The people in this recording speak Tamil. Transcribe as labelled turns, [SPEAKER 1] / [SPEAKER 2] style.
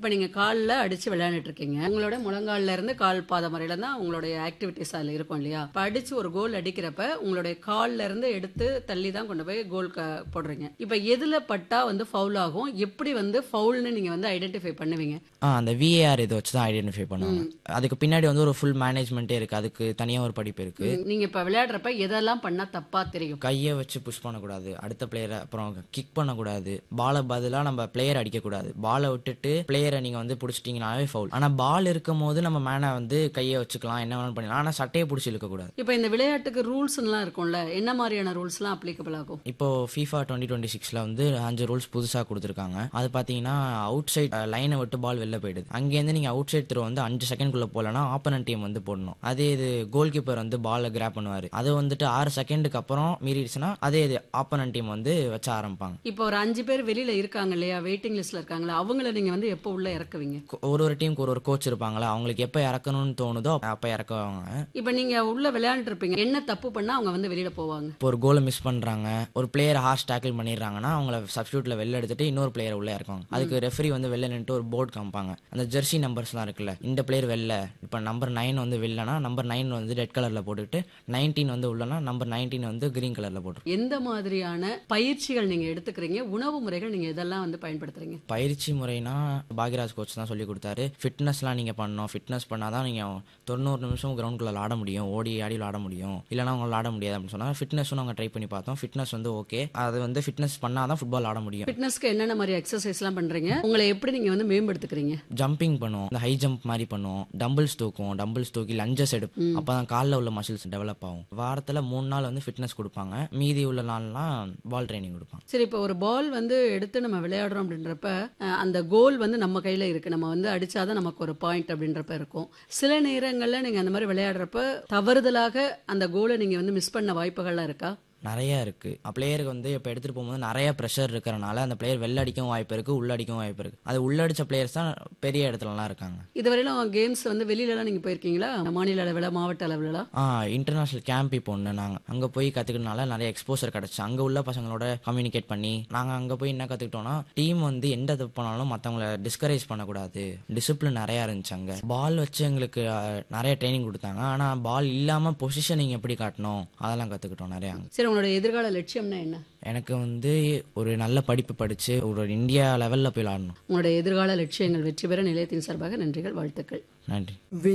[SPEAKER 1] இப்போ நீங்க கால்ல அடிச்சு விளையாண்டுட்டு இருக்கீங்க உங்களோட முழங்கால்ல இருந்து கால் பாதம் வரையில தான் உங்களுடைய ஆக்டிவிட்டிஸ் அதுல இருக்கும் இல்லையா இப்போ அடிச்சு ஒரு கோல் அடிக்கிறப்ப உங்களுடைய கால்ல இருந்து எடுத்து தள்ளி தான் கொண்டு போய் கோல் போடுறீங்க இப்போ எதுல பட்டா வந்து ஃபவுல் ஆகும் எப்படி வந்து ஃபவுல்னு நீங்க வந்து ஐடென்டிஃபை பண்ணுவீங்க
[SPEAKER 2] ஆ அந்த விஏஆர் இதை வச்சு தான் ஐடென்டிஃபை பண்ணுவாங்க அதுக்கு பின்னாடி வந்து ஒரு ஃபுல் மேனேஜ்மெண்ட்டே இருக்கு அதுக்கு தனியாக ஒரு படிப்பு இருக்கு
[SPEAKER 1] நீங்க இப்ப விளையாடுறப்ப எதெல்லாம் பண்ணா தப்பா தெரியும்
[SPEAKER 2] கையை வச்சு புஷ் பண்ணக்கூடாது அடுத்த பிளேயரை அப்புறம் கிக் பண்ணக்கூடாது பாலை பதிலாக நம்ம பிளேயர் அடிக்கக்கூடாது பாலை விட்டுட்டு பிளேயரை நீங்கள் வந்து பிடிச்சிட்டிங்கனாவே ஃபவுல் ஆனால் பால் இருக்கும் போது நம்ம மேனை வந்து கையை வச்சுக்கலாம் என்ன வேணாலும் பண்ணிக்கலாம் ஆனால் சட்டையை பிடிச்சி இழுக்கக்கூடாது
[SPEAKER 1] இப்போ இந்த விளையாட்டுக்கு ரூல்ஸ்லாம் இருக்கும்ல என்ன மாதிரியான ரூல்ஸ்லாம் அப்ளிகபிள் ஆகும்
[SPEAKER 2] இப்போ ஃபீஃபா டுவெண்ட்டி டுவெண்ட்டி சிக்ஸில் வந்து அஞ்சு ரூல்ஸ் புதுசாக கொடுத்துருக்காங்க அது பார்த்தீங்கன்னா அவுட் சைட் லைனை விட்டு பால் வெளில போயிடுது அங்கேருந்து நீங்கள் அவுட் சைட் த்ரோ வந்து அஞ்சு செகண்ட்குள்ளே போகலன்னா ஆப்பனன்ட் டீம் வந்து போடணும் அதே இது கோல் கீப்பர் வந்து பாலை கிராப் பண்ணுவார் அது வந்துட்டு ஆறு செகண்டுக்கு அப்புறம் மீறிடுச்சுன்னா அதே இது ஆப்பனன்ட் டீம் வந்து வச்ச ஆரம்பிப்பாங்க
[SPEAKER 1] இப்போ ஒரு அஞ்சு பேர் வெளியில இருக்காங்க இல்லையா வெயிட்டிங் லிஸ்ட்ல இருக்காங்களா அவங்கள நீங்க வந்து எப்போ உள்ள இறக்குவீங்க
[SPEAKER 2] கொ- ஒரு ஒரு டீமுக்கு ஒரு ஒரு கோச் இருப்பாங்களா அவங்களுக்கு எப்போ இறக்கணும்னு தோணுதோ அப்போ இறக்குவாங்க
[SPEAKER 1] இப்போ நீங்க உள்ள விளையாண்டு இருப்பீங்க என்ன தப்பு பண்ணா அவங்க வந்து வெளியில போவாங்க
[SPEAKER 2] இப்போ ஒரு கோலை மிஸ் பண்ணுறாங்க ஒரு பிளேயர் ஹார்ஸ் டேக்கிள் பண்ணிடுறாங்கன்னா அவங்கள சப்ஸ்டியூட்டில் வெளில எடுத்துட்டு இன்னொரு பிளேயர் உள்ளே இறக்குவாங்க அதுக்கு ரெஃபரி வந்து வெளில நின்னுட்டு ஒரு போர்டு காமிப்பாங்க அந்த ஜெர்சி நம்பர்ஸ்லாம் இருக்குல்ல இந்த பிளேயர் வெளில இப்போ நம்பர் நைன் வந்து வெளிலனா நம்பர் நைன் வந்து ரெட் கலரில் போட்டுட்டு நைன்டீன் வந்து உள்ளனா நம்பர் நைன்டீன் வந்து கிரீன் கலரில் போட்டு
[SPEAKER 1] எந்த மாதிரியான பயிற்சிகள் நீங்க எடுத்துக்கிறீங்க உணவு முறைகள் நீங்க இதெல்லாம் வந்து பயன்படுத்துறீங்க
[SPEAKER 2] பயிற்சி முறைனா பாக்யராஜ் கோச் தான் சொல்லி கொடுத்தாரு ஃபிட்னஸ்லாம் நீங்கள் பண்ணணும் ஃபிட்னஸ் பண்ணால் தான் நீங்கள் தொண்ணூறு நிமிஷம் கிரவுண்டுக்குள்ள ஆட முடியும் ஓடி ஆடி விளாட முடியும் இல்லைனா உங்களால் ஆட முடியாது அப்படின்னு சொன்னாங்க ஃபிட்னஸும் நாங்கள் ட்ரை பண்ணி பார்த்தோம் ஃபிட்னஸ் வந்து ஓகே அது வந்து ஃபிட்னஸ் பண்ணால் தான் ஃபுட்பால் ஆட முடியும்
[SPEAKER 1] ஃபிட்னஸ்க்கு என்னென்ன மாதிரி எக்ஸசைஸ்லாம் பண்றீங்க உங்களை எப்படி நீங்க வந்து மேம்படுத்திக்கிறீங்க
[SPEAKER 2] ஜம்பிங் பண்ணுவோம் இந்த ஹை ஜம்ப் மாதிரி பண்ணுவோம் டம்பிள்ஸ் தூக்குவோம் டம்பிள்ஸ் தூக்கி லஞ்சஸ் எடுப்போம் அப்போ தான் காலில் உள்ள மசில்ஸ் டெவலப் ஆகும் வாரத்தில் மூணு நாள் வந்து ஃபிட்னஸ் கொடுப்பாங்க மீதி உள்ள நாள்லாம் பால் ட்ரைனிங் கொடுப்பாங்க
[SPEAKER 1] சரி இப்போ ஒரு பால் வந்து எடுத்து நம்ம விளையாடுறோம் அப்படின்றப்ப அஹ், அந்த கோல் வந்து நம்ம கையில இருக்கு நம்ம வந்து அடிச்சாதான் நமக்கு ஒரு பாயிண்ட் அப்படின்றப்ப இருக்கும் சில நேரங்கள்ல நீங்க அந்த மாதிரி விளையாடுறப்ப தவறுதலாக அந்த கோலை நீங்க வந்து மிஸ் பண்ண வாய்ப்புகள்லாம் இருக்கா
[SPEAKER 2] நிறைய இருக்கு பிளேயருக்கு வந்து இப்போ எடுத்துட்டு போகும்போது நிறைய ப்ரெஷர் இருக்கிறனால அந்த பிளேயர் வெளில அடிக்கவும் வாய்ப்பு இருக்கு உள்ள அடிக்கவும் வாய்ப்பு இருக்கு அது உள்ளடிச்ச பிளேயர்ஸ் தான் பெரிய இடத்துலலாம் இருக்காங்க
[SPEAKER 1] இதுவரையிலும் கேம்ஸ் வந்து வெளியிலலாம் நீங்க போயிருக்கீங்களா மாநில அளவில் மாவட்ட அளவுலலாம்
[SPEAKER 2] ஆ இன்டர்நேஷனல் கேம்ப் இப்போ ஒன்று நாங்கள் அங்கே போய் கற்றுக்கிட்டனால நிறைய எக்ஸ்போசர் கிடச்சி அங்கே உள்ள பசங்களோட கம்யூனிகேட் பண்ணி நாங்கள் அங்கே போய் என்ன கற்றுக்கிட்டோம்னா டீம் வந்து எந்த தப்பு பண்ணாலும் மற்றவங்கள டிஸ்கரேஜ் பண்ணக்கூடாது டிசிப்ளின் நிறையா இருந்துச்சு அங்கே பால் வச்சு எங்களுக்கு ஆ, நிறைய ட்ரைனிங் கொடுத்தாங்க ஆனால் பால் இல்லாமல் பொசிஷனிங் எப்படி காட்டணும் அதெல்லாம் கற்றுக்கிட்டோம் நிறையா அங்க.
[SPEAKER 1] சரி உங்களோட எதிர்கால லட்சியம்னா என்ன
[SPEAKER 2] எனக்கு வந்து ஒரு நல்ல படிப்பு படித்து ஒரு இந்தியா லெவலில் போய் விளாடணும்
[SPEAKER 1] உங்களுடைய எதிர்கால லட்சியங்கள் வெற்றி பெற நிலையத்தின் சார்பாக நன்றிகள் வாழ்த்துக்கள்
[SPEAKER 2] நன்றி